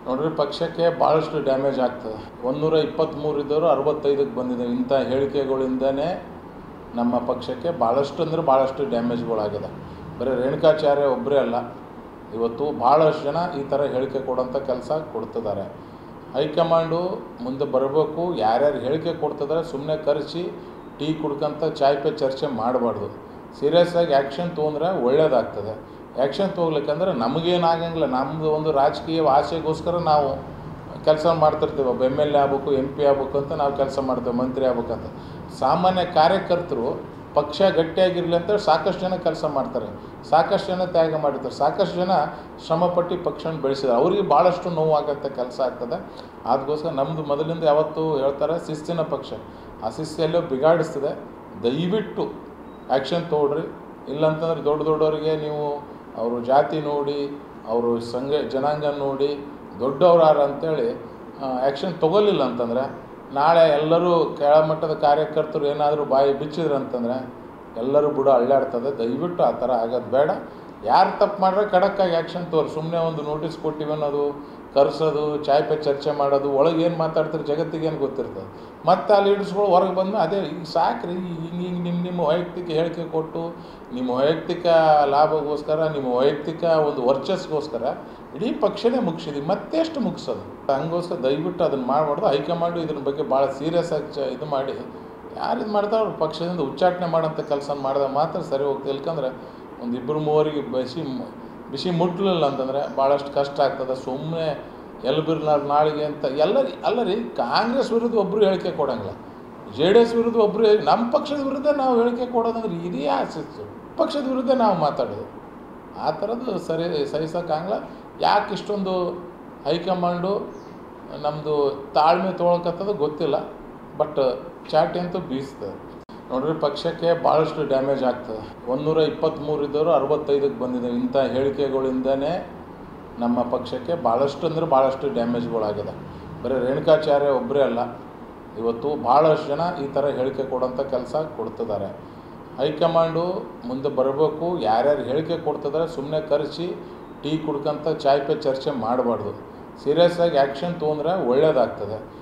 ನೋಡ್ರಿ ಪಕ್ಷಕ್ಕೆ ಭಾಳಷ್ಟು ಡ್ಯಾಮೇಜ್ ಆಗ್ತದೆ ಒಂದೂರ ಇಪ್ಪತ್ತ್ಮೂರು ಇದ್ದವರು ಅರವತ್ತೈದಕ್ಕೆ ಬಂದಿದೆ ಇಂಥ ಹೇಳಿಕೆಗಳಿಂದನೇ ನಮ್ಮ ಪಕ್ಷಕ್ಕೆ ಭಾಳಷ್ಟು ಅಂದರೆ ಭಾಳಷ್ಟು ಡ್ಯಾಮೇಜ್ಗಳಾಗಿದೆ ಬರೀ ರೇಣುಕಾಚಾರ್ಯ ಒಬ್ಬರೇ ಅಲ್ಲ ಇವತ್ತು ಭಾಳಷ್ಟು ಜನ ಈ ಥರ ಹೇಳಿಕೆ ಕೊಡೋಂಥ ಕೆಲಸ ಕೊಡ್ತಿದ್ದಾರೆ ಹೈಕಮಾಂಡು ಮುಂದೆ ಬರಬೇಕು ಯಾರ್ಯಾರು ಹೇಳಿಕೆ ಕೊಡ್ತಿದ್ದಾರೆ ಸುಮ್ಮನೆ ಕರೆಸಿ ಟೀ ಕುಡ್ಕೊಂತ ಚಾಯ್ ಪೇ ಚರ್ಚೆ ಮಾಡಬಾರ್ದು ಸೀರಿಯಸ್ ಆಗಿ ಆ್ಯಕ್ಷನ್ ತೊಗೊಂಡ್ರೆ ಒಳ್ಳೇದಾಗ್ತದೆ ಆ್ಯಕ್ಷನ್ ತೊಗೊಳ್ಲಿಕ್ಕಂದ್ರೆ ನಮಗೇನಾಗಂಗಿಲ್ಲ ನಮ್ಮದು ಒಂದು ರಾಜಕೀಯ ಆಸೆಗೋಸ್ಕರ ನಾವು ಕೆಲಸ ಮಾಡ್ತಿರ್ತೀವಿ ಒಬ್ಬ ಎಮ್ ಎಲ್ ಎ ಆಗ್ಬೇಕು ಎಮ್ ಪಿ ಆಗ್ಬೇಕು ಅಂತ ನಾವು ಕೆಲಸ ಮಾಡ್ತೇವೆ ಮಂತ್ರಿ ಆಗ್ಬೇಕಂತ ಸಾಮಾನ್ಯ ಕಾರ್ಯಕರ್ತರು ಪಕ್ಷ ಗಟ್ಟಿಯಾಗಿರಲಿ ಅಂತೇಳಿ ಸಾಕಷ್ಟು ಜನ ಕೆಲಸ ಮಾಡ್ತಾರೆ ಸಾಕಷ್ಟು ಜನ ತ್ಯಾಗ ಮಾಡಿರ್ತಾರೆ ಸಾಕಷ್ಟು ಜನ ಶ್ರಮಪಟ್ಟು ಪಕ್ಷನ ಬೆಳೆಸಿದ್ದಾರೆ ಅವ್ರಿಗೆ ಭಾಳಷ್ಟು ನೋವಾಗತ್ತೆ ಕೆಲಸ ಆಗ್ತದೆ ಅದಕ್ಕೋಸ್ಕರ ನಮ್ಮದು ಮೊದಲಿಂದ ಯಾವತ್ತೂ ಹೇಳ್ತಾರೆ ಶಿಸ್ತಿನ ಪಕ್ಷ ಆ ಶಿಸ್ತೆಲ್ಲೋ ಬಿಗಾಡಿಸ್ತದೆ ದಯವಿಟ್ಟು ಆ್ಯಕ್ಷನ್ ತೊಗೊಳ್ರಿ ಇಲ್ಲಂತಂದ್ರೆ ದೊಡ್ಡ ದೊಡ್ಡವರಿಗೆ ನೀವು ಅವರು ಜಾತಿ ನೋಡಿ ಅವರು ಸಂಘ ಜನಾಂಗ ನೋಡಿ ದೊಡ್ಡವ್ರಾರ ಅಂತೇಳಿ ಆ್ಯಕ್ಷನ್ ತೊಗೊಲಿಲ್ಲ ಅಂತಂದ್ರೆ ನಾಳೆ ಎಲ್ಲರೂ ಕೆಳಮಟ್ಟದ ಕಾರ್ಯಕರ್ತರು ಏನಾದರೂ ಬಾಯಿ ಬಿಚ್ಚಿದ್ರು ಅಂತಂದರೆ ಎಲ್ಲರೂ ಬುಡ ಅಳ್ಳಾಡ್ತದೆ ದಯವಿಟ್ಟು ಆ ಥರ ಆಗೋದು ಬೇಡ ಯಾರು ತಪ್ಪು ಮಾಡ್ರೆ ಖಡಕ್ಕಾಗಿ ಆ್ಯಕ್ಷನ್ ತೋರಿ ಸುಮ್ಮನೆ ಒಂದು ನೋಟಿಸ್ ಕೊಟ್ಟಿವಿ ಅನ್ನೋದು ಕರೆಸೋದು ಚಾಯ್ ಪೇ ಚರ್ಚೆ ಮಾಡೋದು ಒಳಗೆ ಏನು ಮಾತಾಡ್ತಾರೆ ಜಗತ್ತಿಗೆ ಏನು ಗೊತ್ತಿರ್ತದೆ ಮತ್ತು ಆ ಲೀಡರ್ಸ್ಗಳು ಹೊರಗೆ ಬಂದು ಅದೇ ಈಗ ಸಾಕ್ರಿ ಹಿಂಗೆ ಹಿಂಗೆ ನಿಮ್ಮ ನಿಮ್ಮ ವೈಯಕ್ತಿಕ ಹೇಳಿಕೆ ಕೊಟ್ಟು ನಿಮ್ಮ ವೈಯಕ್ತಿಕ ಲಾಭಗೋಸ್ಕರ ನಿಮ್ಮ ವೈಯಕ್ತಿಕ ಒಂದು ವರ್ಚಸ್ಗೋಸ್ಕರ ಇಡೀ ಪಕ್ಷನೇ ಮುಗಿಸಿದ್ವಿ ಮತ್ತೆಷ್ಟು ಮುಗಿಸೋದು ಹಂಗೋಸ್ಕರ ದಯವಿಟ್ಟು ಅದನ್ನು ಮಾಡಬಾರ್ದು ಹೈಕಮಾಂಡು ಇದ್ರ ಬಗ್ಗೆ ಭಾಳ ಸೀರಿಯಸ್ ಆಗಿ ಚ ಇದು ಮಾಡಿ ಯಾರು ಇದು ಮಾಡ್ತಾರೆ ಅವ್ರು ಪಕ್ಷದಿಂದ ಉಚ್ಚಾಟನೆ ಮಾಡೋಂಥ ಕೆಲಸ ಮಾಡಿದಾಗ ಮಾತ್ರ ಸರಿ ಹೋಗ್ತದೆ ಇಲ್ಕಂದ್ರೆ ಒಂದು ಇಬ್ಬರು ಮೂವರಿಗೆ ಬಿಸಿ ಬಿಸಿ ಮುಟ್ಲಿಲ್ಲ ಅಂತಂದರೆ ಭಾಳಷ್ಟು ಕಷ್ಟ ಆಗ್ತದೆ ಸುಮ್ಮನೆ ಎಲ್ಬಿರ್ನಾರು ನಾಳಿಗೆ ಅಂತ ಎಲ್ಲರಿ ಅಲ್ಲ ರೀ ಕಾಂಗ್ರೆಸ್ ವಿರುದ್ಧ ಒಬ್ಬರು ಹೇಳಿಕೆ ಕೊಡಂಗಿಲ್ಲ ಜೆ ಡಿ ಎಸ್ ವಿರುದ್ಧ ಒಬ್ಬರು ನಮ್ಮ ಪಕ್ಷದ ವಿರುದ್ಧ ನಾವು ಹೇಳಿಕೆ ಕೊಡೋದಂದ್ರೆ ಇದೇ ಆಸಿತ್ತು ಪಕ್ಷದ ವಿರುದ್ಧ ನಾವು ಮಾತಾಡೋದು ಆ ಥರದ್ದು ಸರಿ ಸಹಿಸೋಕ್ಕಾಗಲ್ಲ ಯಾಕೆ ಇಷ್ಟೊಂದು ಹೈಕಮಾಂಡು ನಮ್ಮದು ತಾಳ್ಮೆ ತೊಗೊಳಕತ್ತದ ಗೊತ್ತಿಲ್ಲ ಬಟ್ ಚಾಟಿ ಅಂತೂ ಬೀಸ್ತದೆ ನೋಡ್ರಿ ಪಕ್ಷಕ್ಕೆ ಭಾಳಷ್ಟು ಡ್ಯಾಮೇಜ್ ಆಗ್ತದೆ ಒಂದೂರ ಇಪ್ಪತ್ತ್ಮೂರು ಇದ್ದವರು ಅರವತ್ತೈದಕ್ಕೆ ಬಂದಿದೆ ಇಂಥ ಹೇಳಿಕೆಗಳಿಂದನೇ ನಮ್ಮ ಪಕ್ಷಕ್ಕೆ ಭಾಳಷ್ಟು ಅಂದರೆ ಭಾಳಷ್ಟು ಡ್ಯಾಮೇಜ್ಗಳಾಗಿದೆ ಬರೀ ರೇಣುಕಾಚಾರ್ಯ ಒಬ್ಬರೇ ಅಲ್ಲ ಇವತ್ತು ಭಾಳಷ್ಟು ಜನ ಈ ಥರ ಹೇಳಿಕೆ ಕೊಡೋಂಥ ಕೆಲಸ ಕೊಡ್ತಿದ್ದಾರೆ ಹೈಕಮಾಂಡು ಮುಂದೆ ಬರಬೇಕು ಯಾರ್ಯಾರು ಹೇಳಿಕೆ ಕೊಡ್ತಿದ್ದಾರೆ ಸುಮ್ಮನೆ ಕರೆಸಿ ಟೀ ಕುಡ್ಕೊಂತ ಚಾಯ್ ಪೇ ಚರ್ಚೆ ಮಾಡಬಾರ್ದು ಸೀರಿಯಸ್ ಆಗಿ ಆ್ಯಕ್ಷನ್ ತೊಗೊಂಡ್ರೆ ಒಳ್ಳೇದಾಗ್ತದೆ